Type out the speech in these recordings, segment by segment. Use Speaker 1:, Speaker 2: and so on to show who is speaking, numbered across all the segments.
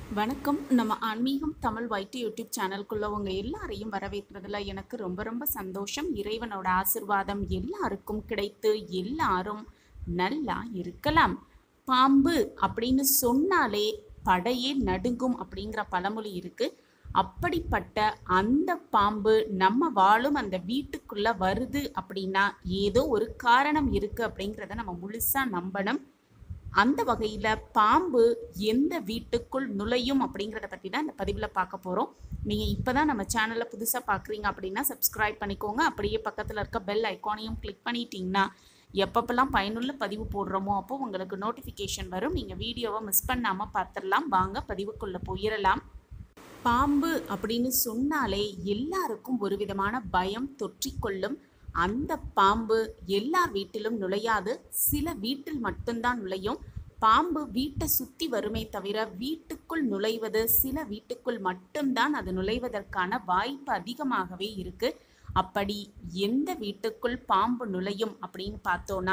Speaker 1: வணக்கம் நம்ம ஆன்மீகம் தமிழ் வைட்டு யூடியூப் சேனலுக்குள்ள உங்க எல்லாரையும் வரவேற்கிறதுல எனக்கு ரொம்ப ரொம்ப சந்தோஷம் இறைவனோட ஆசிர்வாதம் எல்லாருக்கும் கிடைத்து எல்லாரும் நல்லா இருக்கலாம் பாம்பு அப்படின்னு சொன்னாலே படையே நடுங்கும் அப்படிங்கிற பழமொழி இருக்கு அப்படிப்பட்ட அந்த பாம்பு நம்ம வாழும் அந்த வீட்டுக்குள்ள வருது அப்படின்னா ஏதோ ஒரு காரணம் இருக்கு அப்படிங்கிறத நம்ம முழுசா நம்பணும் அந்த வகையில் பாம்பு எந்த வீட்டுக்குள் நுழையும் அப்படிங்கிறத பற்றி தான் இந்த பதிவில் பார்க்க போகிறோம் நீங்கள் இப்போ தான் நம்ம சேனலில் புதுசாக பார்க்குறீங்க அப்படின்னா சப்ஸ்கிரைப் பண்ணிக்கோங்க அப்படியே பக்கத்தில் இருக்க பெல் ஐக்கானையும் கிளிக் பண்ணிட்டீங்கன்னா எப்பப்பெல்லாம் பயனுள்ள பதிவு போடுறோமோ அப்போ உங்களுக்கு நோட்டிஃபிகேஷன் வரும் நீங்கள் வீடியோவை மிஸ் பண்ணாமல் பார்த்துடலாம் வாங்க பதிவுக்குள்ளே போயிடலாம் பாம்பு அப்படின்னு சொன்னாலே எல்லாருக்கும் ஒரு விதமான பயம் தொற்றிக்கொள்ளும் அந்த பாம்பு எல்லார் வீட்டிலும் நுழையாது சில வீட்டில் மட்டும்தான் நுழையும் பாம்பு வீட்டை சுற்றி வருமே தவிர வீட்டுக்குள் நுழைவது சில வீட்டுக்குள் மட்டும்தான் அது நுழைவதற்கான வாய்ப்பு அதிகமாகவே இருக்கு அப்படி எந்த வீட்டுக்குள் பாம்பு நுழையும் அப்படின்னு பார்த்தோன்னா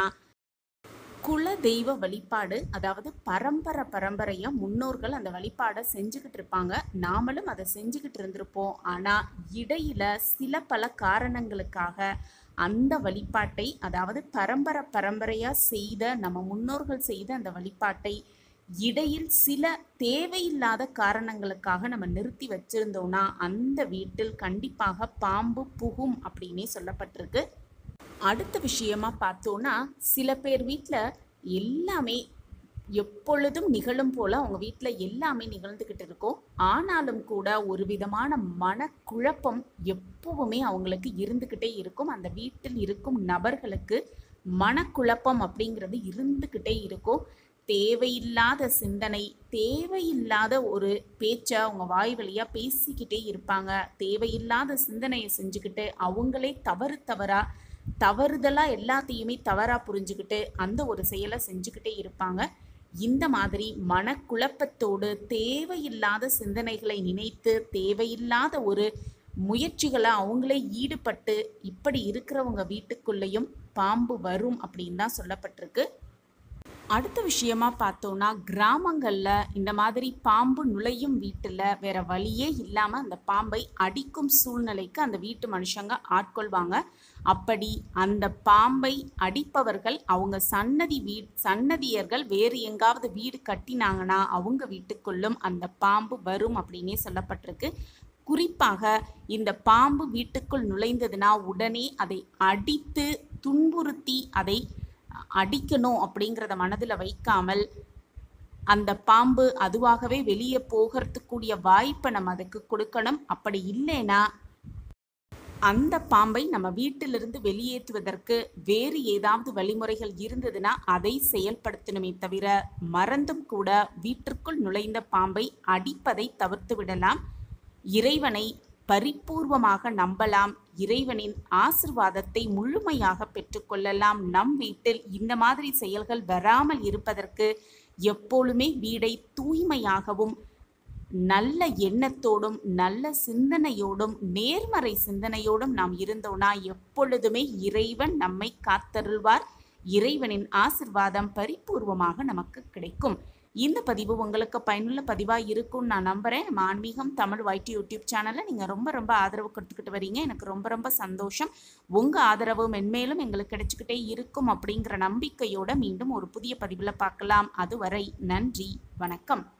Speaker 1: குல தெய்வ வழிபாடு அதாவது பரம்பரை பரம்பரையா முன்னோர்கள் அந்த வழிபாடை செஞ்சுக்கிட்டு இருப்பாங்க நாமளும் அதை செஞ்சுக்கிட்டு இருந்திருப்போம் ஆனா இடையில சில பல காரணங்களுக்காக அந்த வழிபாட்டை அதாவது பரம்பரை பரம்பரையா செய்த நம்ம முன்னோர்கள் செய்த அந்த வழிபாட்டை இடையில் சில தேவையில்லாத காரணங்களுக்காக நம்ம நிறுத்தி வச்சிருந்தோம்னா அந்த வீட்டில் கண்டிப்பாக பாம்பு புகும் அப்படின்னே சொல்லப்பட்டிருக்கு அடுத்த விஷயமா பார்த்தோன்னா சில பேர் வீட்டில் எல்லாமே எப்பொழுதும் நிகழும் போல அவங்க வீட்டில் எல்லாமே நிகழ்ந்துக்கிட்டு இருக்கும் ஆனாலும் கூட ஒரு விதமான மனக்குழப்பம் எப்பவுமே அவங்களுக்கு இருந்துக்கிட்டே இருக்கும் அந்த வீட்டில் இருக்கும் நபர்களுக்கு மனக்குழப்பம் அப்படிங்கிறது இருந்துக்கிட்டே இருக்கும் தேவையில்லாத சிந்தனை தேவையில்லாத ஒரு பேச்சை அவங்க வாய் வழியாக பேசிக்கிட்டே இருப்பாங்க தேவையில்லாத சிந்தனையை செஞ்சுக்கிட்டு அவங்களே தவறு தவறா தவறுதலாக எல்லாத்தையுமே தவறாக புரிஞ்சுக்கிட்டு அந்த ஒரு செயலை செஞ்சுக்கிட்டே இருப்பாங்க இந்த மாதிரி மனக்குழப்பத்தோடு தேவையில்லாத சிந்தனைகளை நினைத்து தேவையில்லாத ஒரு முயற்சிகளை அவங்களே ஈடுபட்டு இப்படி இருக்கிறவங்க வீட்டுக்குள்ளேயும் பாம்பு வரும் அப்படின்னு தான் சொல்லப்பட்டிருக்கு அடுத்த விஷயமா பார்த்தோன்னா கிராமங்களில் இந்த மாதிரி பாம்பு நுழையும் வீட்டில் வேற வழியே இல்லாமல் அந்த பாம்பை அடிக்கும் சூழ்நிலைக்கு அந்த வீட்டு மனுஷங்க ஆட்கொள்வாங்க அப்படி அந்த பாம்பை அடிப்பவர்கள் அவங்க சன்னதி வீ சன்னதியர்கள் வேறு எங்காவது வீடு கட்டினாங்கன்னா அவங்க வீட்டுக்குள்ளும் அந்த பாம்பு வரும் அப்படின்னே சொல்லப்பட்டிருக்கு குறிப்பாக இந்த பாம்பு வீட்டுக்குள் நுழைந்ததுன்னா உடனே அதை அடித்து துன்புறுத்தி அதை அடிக்கணும் அப்படிங்கிறத மனதில் வைக்காமல் அந்த பாம்பு அதுவாகவே வெளியே போகிறதுக்கூடிய வாய்ப்பை நம்ம அதுக்கு கொடுக்கணும் அப்படி இல்லைன்னா அந்த பாம்பை நம்ம வீட்டிலிருந்து வெளியேற்றுவதற்கு வேறு ஏதாவது வழிமுறைகள் இருந்ததுன்னா அதை செயல்படுத்தணுமே தவிர மறந்தும் கூட வீட்டிற்குள் நுழைந்த பாம்பை அடிப்பதை தவிர்த்து விடலாம் இறைவனை பரிபூர்வமாக நம்பலாம் இறைவனின் ஆசிர்வாதத்தை முழுமையாக பெற்றுக்கொள்ளலாம் நம் வீட்டில் இந்த மாதிரி செயல்கள் வராமல் இருப்பதற்கு எப்பொழுதுமே வீடை தூய்மையாகவும் நல்ல எண்ணத்தோடும் நல்ல சிந்தனையோடும் நேர்மறை சிந்தனையோடும் நாம் இருந்தோம்னா எப்பொழுதுமே இறைவன் நம்மை காத்தருள்வார் இறைவனின் ஆசிர்வாதம் பரிபூர்வமாக நமக்கு கிடைக்கும் இந்த பதிவு உங்களுக்கு பயனுள்ள பதிவாக இருக்கும்னு நான் நம்புகிறேன் நம்ம ஆன்மீகம் தமிழ் வைட்டி யூடியூப் சேனலில் நீங்கள் ரொம்ப ரொம்ப ஆதரவு கொடுத்துக்கிட்டு வரீங்க எனக்கு ரொம்ப ரொம்ப சந்தோஷம் உங்கள் ஆதரவு மென்மேலும் எங்களுக்கு கிடைச்சிக்கிட்டே இருக்கும் அப்படிங்கிற நம்பிக்கையோட மீண்டும் ஒரு புதிய பதிவில் பார்க்கலாம் அதுவரை நன்றி வணக்கம்